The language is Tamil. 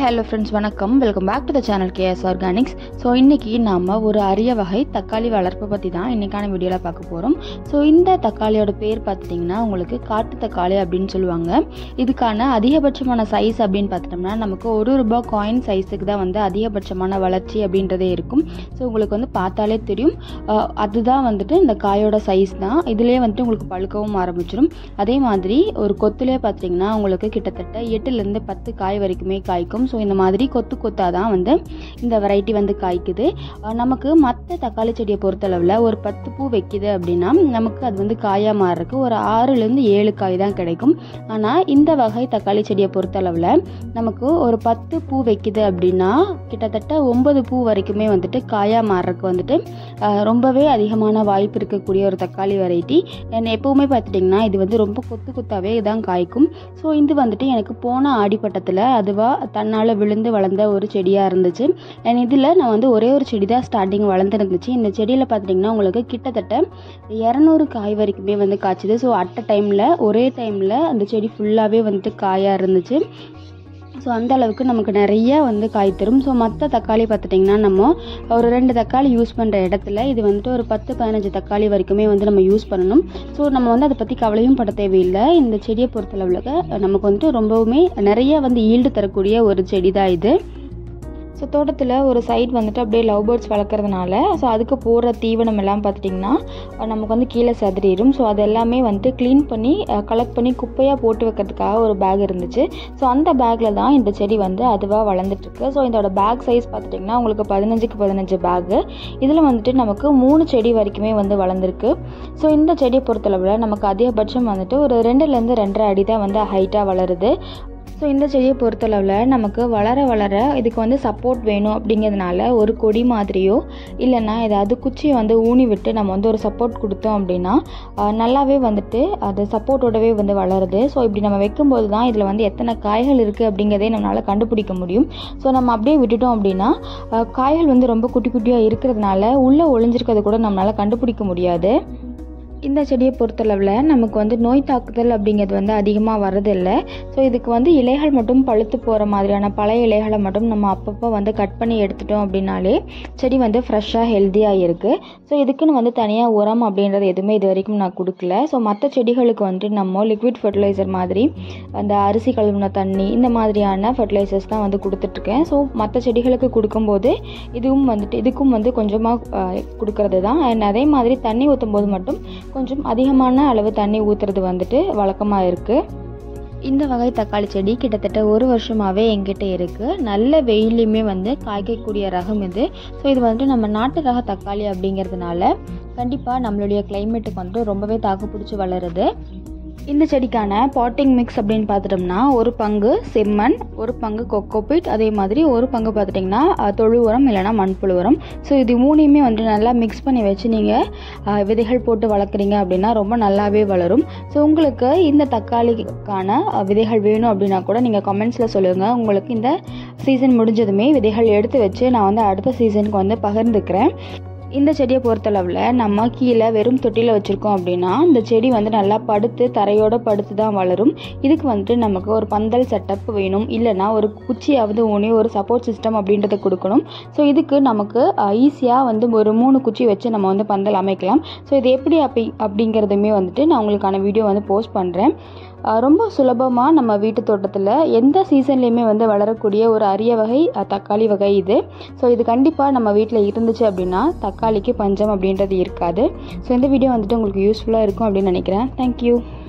ஹலோ ஃப்ரெண்ட்ஸ் வணக்கம் welcome back to the channel KS organics so இன்றைக்கி நாம் ஒரு அரிய வகை தக்காளி வளர்ப்பை பற்றி தான் இன்றைக்கான வீடியோவில் பார்க்க போகிறோம் ஸோ இந்த தக்காளியோட பேர் பார்த்துட்டிங்கன்னா உங்களுக்கு காட்டு தக்காளி அப்படின்னு சொல்லுவாங்க இதுக்கான அதிகபட்சமான சைஸ் அப்படின்னு பார்த்துட்டோம்னா நமக்கு ஒரு ரூபாய் காயின் சைஸுக்கு தான் வந்து அதிகபட்சமான வளர்ச்சி அப்படின்றதே இருக்கும் ஸோ உங்களுக்கு வந்து பார்த்தாலே தெரியும் அஹ், அதுதான் வந்துட்டு இந்த காயோட சைஸ் தான் இதுலேயே வந்துட்டு உங்களுக்கு பழுக்கவும் ஆரம்பிச்சிடும் அதே மாதிரி ஒரு கொத்துலேயே பார்த்தீங்கன்னா உங்களுக்கு கிட்டத்தட்ட எட்டுலேருந்து பத்து காய் வரைக்குமே காய்க்கும் ஸோ இந்த மாதிரி கொத்து கொத்தாக தான் வந்து இந்த வெரைட்டி வந்து காய்க்குது அஹ் நமக்கு மற்ற தக்காளி செடியை பொறுத்தளவில் ஒரு பத்து பூ வைக்குது அப்படின்னா நமக்கு அது வந்து காயாக மாறுறதுக்கு ஒரு ஆறுலேருந்து ஏழு காய் தான் கிடைக்கும் ஆனால் இந்த வகை தக்காளி செடியை பொறுத்தளவில் நமக்கு ஒரு பத்து பூ வைக்குது அப்படின்னா கிட்டத்தட்ட ஒன்பது பூ வரைக்குமே வந்துட்டு காயாக மாறுறதுக்கு வந்துட்டு அஹ் ரொம்பவே அதிகமான வாய்ப்பு இருக்கக்கூடிய ஒரு தக்காளி வெரைட்டி எப்போவுமே பார்த்துட்டிங்கன்னா இது வந்து ரொம்ப கொத்து கொத்தாவே தான் காய்க்கும் ஸோ இது வந்துட்டு எனக்கு போன ஆடிப்பட்டத்தில் அதுவாக தன்னால் விழுந்து வளர்ந்த ஒரு செடியாக இருந்துச்சு அண்ட் இதில் நான் வந்து ஒரே ஒரு செடி தான் ஸ்டார்டிங் வளர்ந்துருந்துச்சு இந்த செடியில் பார்த்துட்டிங்கன்னா உங்களுக்கு கிட்டத்தட்ட இரநூறு காய் வரைக்குமே வந்து காய்ச்சுது ஸோ அட் அ டைமில் ஒரே டைமில் அந்த செடி ஃபுல்லாகவே வந்துட்டு காயாக இருந்துச்சு ஸோ அந்த அளவுக்கு நமக்கு நிறைய வந்து காய் தரும் ஸோ மற்ற தக்காளி பார்த்துட்டிங்கன்னா நம்ம ஒரு ரெண்டு தக்காளி யூஸ் பண்ணுற இடத்துல இது வந்துட்டு ஒரு பத்து பதினஞ்சு தக்காளி வரைக்குமே வந்து நம்ம யூஸ் பண்ணணும் ஸோ நம்ம வந்து அதை பற்றி கவலையும் பட தேவையில்லை இந்த செடியை பொறுத்தளவுல நமக்கு வந்துட்டு ரொம்பவுமே நிறைய வந்து ஈல்டு தரக்கூடிய ஒரு செடி தான் இது ஸோ தோட்டத்தில் ஒரு சைட் வந்துட்டு அப்படியே லவ் பேர்ட்ஸ் வளர்க்குறதுனால ஸோ அதுக்கு போடுற தீவனம் எல்லாம் பார்த்துட்டிங்கன்னா அஹ் நமக்கு வந்து கீழே சதுரிடும் ஸோ அது எல்லாமே வந்துட்டு க்ளீன் பண்ணி கலெக்ட் பண்ணி குப்பையாக போட்டு வைக்கிறதுக்காக ஒரு பேக் இருந்துச்சு ஸோ அந்த பேக்கில் தான் இந்த செடி வந்து அதுவாக வளர்ந்துட்டுருக்கு ஸோ இதோட பேக் சைஸ் பார்த்துட்டிங்கன்னா உங்களுக்கு பதினஞ்சுக்கு பதினஞ்சு பேக்கு இதில் வந்துட்டு நமக்கு மூணு செடி வரைக்குமே வந்து வளர்ந்துருக்கு ஸோ இந்த செடியை பொறுத்தளவில் நமக்கு அதிகபட்சம் வந்துட்டு ஒரு ரெண்டுலேருந்து ரெண்டரை அடி தான் வந்து ஹைட்டாக வளருது ஸோ இந்த செடியை பொறுத்தளவில் நமக்கு வளர வளர இதுக்கு வந்து சப்போர்ட் வேணும் அப்படிங்கிறதுனால ஒரு கொடி மாதிரியோ இல்லைன்னா ஏதாவது குச்சியை வந்து ஊனி விட்டு நம்ம வந்து ஒரு சப்போர்ட் கொடுத்தோம் அப்படின்னா ஆஹ், நல்லாவே வந்துட்டு அது சப்போர்ட்டோடவே வந்து வளருது ஸோ இப்படி நம்ம வைக்கும்போது தான் இதில் வந்து எத்தனை காய்கள் இருக்குது அப்படிங்கிறதே நம்மளால் கண்டுபிடிக்க முடியும் ஸோ நம்ம அப்படியே விட்டுட்டோம் அப்படின்னா ஆஹ், காய்கள் வந்து ரொம்ப குட்டி குட்டியாக இருக்கிறதுனால உள்ளே ஒளிஞ்சிருக்கிறத கூட நம்மளால் கண்டுபிடிக்க முடியாது இந்த செடியை பொறுத்தளவில் நமக்கு வந்து நோய் தாக்குதல் அப்படிங்கிறது வந்து அதிகமாக வரதில்லை ஸோ இதுக்கு வந்து இலைகள் மட்டும் பழுத்து போகிற மாதிரியான பழைய இலைகளை மட்டும் நம்ம அப்பப்போ வந்து கட் பண்ணி எடுத்துட்டோம் அப்படின்னாலே செடி வந்து ஃப்ரெஷ்ஷாக ஹெல்த்தியாக இருக்குது ஸோ இதுக்குன்னு வந்து தனியாக உரம் அப்படின்றது எதுவுமே இது வரைக்கும் நான் கொடுக்கல ஸோ மற்ற செடிகளுக்கு வந்துட்டு நம்ம லிக்விட் ஃபர்டிலைசர் மாதிரி அந்த அரிசி கழுவின தண்ணி இந்த மாதிரியான ஃபர்டிலைசர்ஸ் தான் வந்து கொடுத்துட்ருக்கேன் ஸோ மற்ற செடிகளுக்கு கொடுக்கும்போது இதுவும் வந்துட்டு இதுக்கும் வந்து கொஞ்சமாக கொடுக்கறது தான் அண்ட் அதே மாதிரி தண்ணி ஊற்றும் போது மட்டும் கொஞ்சம் அதிகமான அளவு தண்ணி ஊற்றுறது வந்துட்டு வழக்கமாக இருக்குது இந்த வகை தக்காளி செடி கிட்டத்தட்ட ஒரு வருஷமாகவே எங்கிட்ட இருக்குது நல்ல வெயிலையுமே வந்து காய்க்கக்கூடிய ரகம் இது ஸோ இது வந்துட்டு நம்ம நாட்டு ரக தக்காளி அப்படிங்கிறதுனால கண்டிப்பாக நம்மளுடைய கிளைமேட்டுக்கு வந்துட்டு ரொம்பவே தாக்கு பிடிச்சி வளருது இந்த செடிக்கான பாட்டிங் மிக்ஸ் அப்படின்னு பார்த்துட்டோம்னா ஒரு பங்கு செம்மண் ஒரு பங்கு கொக்கோபிட் அதே மாதிரி ஒரு பங்கு பார்த்துட்டிங்கன்னா அஹ், தொழு உரம் இல்லைனா மண்புழு உரம் ஸோ இது மூணையுமே வந்துட்டு நல்லா மிக்ஸ் பண்ணி வச்சு நீங்கள் விதைகள் போட்டு வளர்க்குறீங்க அப்படின்னா ரொம்ப நல்லாவே வளரும் ஸோ உங்களுக்கு இந்த தக்காளிக்கான அஹ், விதைகள் வேணும் அப்படின்னா கூட நீங்கள் கமெண்ட்ஸில் சொல்லுங்கள் உங்களுக்கு இந்த சீசன் முடிஞ்சதுமே விதைகள் எடுத்து வச்சு நான் வந்து அடுத்த சீசனுக்கு வந்து பகிர்ந்துக்கிறேன் இந்த செடியை பொறுத்தளவில் நம்ம கீழே வெறும் தொட்டியில் வச்சுருக்கோம் அப்படின்னா இந்த செடி வந்து நல்லா படுத்து தரையோட படுத்து தான் வளரும் இதுக்கு வந்துட்டு நமக்கு ஒரு பந்தல் செட்டப் வேணும் இல்லைன்னா ஒரு குச்சியாவது ஊனி ஒரு சப்போர்ட் சிஸ்டம் அப்படின்றத கொடுக்கணும் ஸோ இதுக்கு நமக்கு ஈஸியாக வந்து ஒரு மூணு குச்சி வச்சு நம்ம வந்து பந்தல் அமைக்கலாம் ஸோ இது எப்படி அப்படி அப்படிங்கிறதுமே வந்துட்டு நான் உங்களுக்கான வீடியோ வந்து போஸ்ட் பண்ணுறேன் அஹ் ரொம்ப சுலபமாக நம்ம வீட்டு தோட்டத்தில் எந்த சீசன்லேயுமே வந்து வளரக்கூடிய ஒரு அரிய வகை அஹ், தக்காளி வகை இது ஸோ இது கண்டிப்பாக நம்ம வீட்டில் இருந்துச்சு அப்படின்னா தக்காளிக்கு பஞ்சம் அப்படின்றது இருக்காது ஸோ இந்த வீடியோ வந்துட்டு உங்களுக்கு யூஸ்ஃபுல்லாக இருக்கும் அப்படின்னு நினைக்கிறேன் தேங்க்யூ